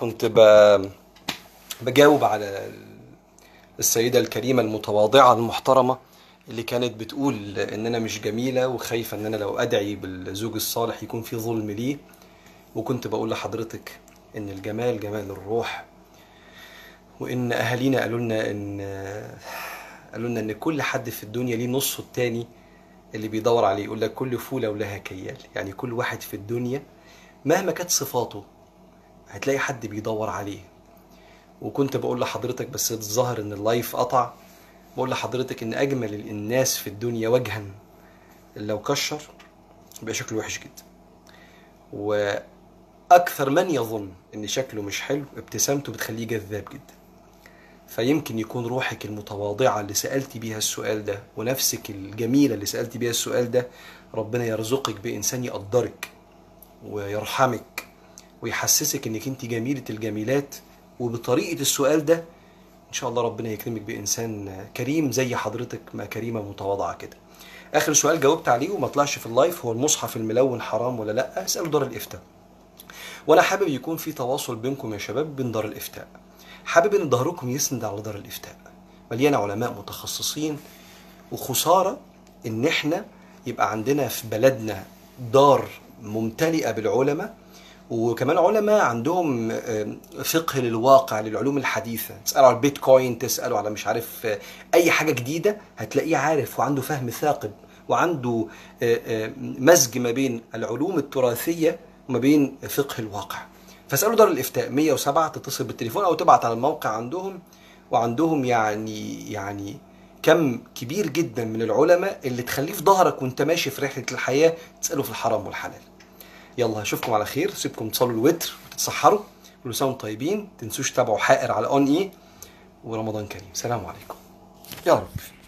كنت ب... بجاوب على السيدة الكريمة المتواضعة المحترمة اللي كانت بتقول ان انا مش جميلة وخايفة ان انا لو ادعي بالزوج الصالح يكون في ظلم ليه وكنت بقول لحضرتك ان الجمال جمال الروح وان اهالينا قالوا لنا ان قالوا لنا ان كل حد في الدنيا ليه نصه التاني اللي بيدور عليه يقول لك كل فولة ولها كيال يعني كل واحد في الدنيا مهما كانت صفاته هتلاقي حد بيدور عليه وكنت بقول لحضرتك بس الظاهر ان اللايف قطع بقول لحضرتك ان اجمل الناس في الدنيا وجها لو كشر يبقى شكله وحش جدا واكثر من يظن ان شكله مش حلو ابتسامته بتخليه جذاب جدا فيمكن يكون روحك المتواضعة اللي سألتي بيها السؤال ده ونفسك الجميلة اللي سألتي بيها السؤال ده ربنا يرزقك بإنسان يقدرك ويرحمك ويحسسك انك انت جميلة الجميلات وبطريقة السؤال ده ان شاء الله ربنا يكرمك بانسان كريم زي حضرتك ما كريمة متواضعة كده اخر سؤال جاوبت عليه وما طلعش في اللايف هو المصحف الملون حرام ولا لا اسأله دار الافتاء وانا حابب يكون في تواصل بينكم يا شباب بين دار الافتاء حابب ان ظهركم يسند على دار الافتاء مليانه علماء متخصصين وخساره ان احنا يبقى عندنا في بلدنا دار ممتلئه بالعلماء وكمان علماء عندهم فقه للواقع للعلوم الحديثه تسالوا على البيتكوين تسالوا على مش عارف اي حاجه جديده هتلاقيه عارف وعنده فهم ثاقب وعنده مزج ما بين العلوم التراثيه وما بين فقه الواقع فاسالوا دار الافتاء 107 تتصل بالتليفون او تبعت على الموقع عندهم وعندهم يعني يعني كم كبير جدا من العلماء اللي تخليه في ظهرك وانت ماشي في رحله الحياه تساله في الحرام والحلال يلا اشوفكم على خير سيبكم تصلوا الوتر وتتسحروا كل سنه وانتم طيبين تنسوش تتابعوا حائر على اون اي ورمضان كريم سلام عليكم يا رب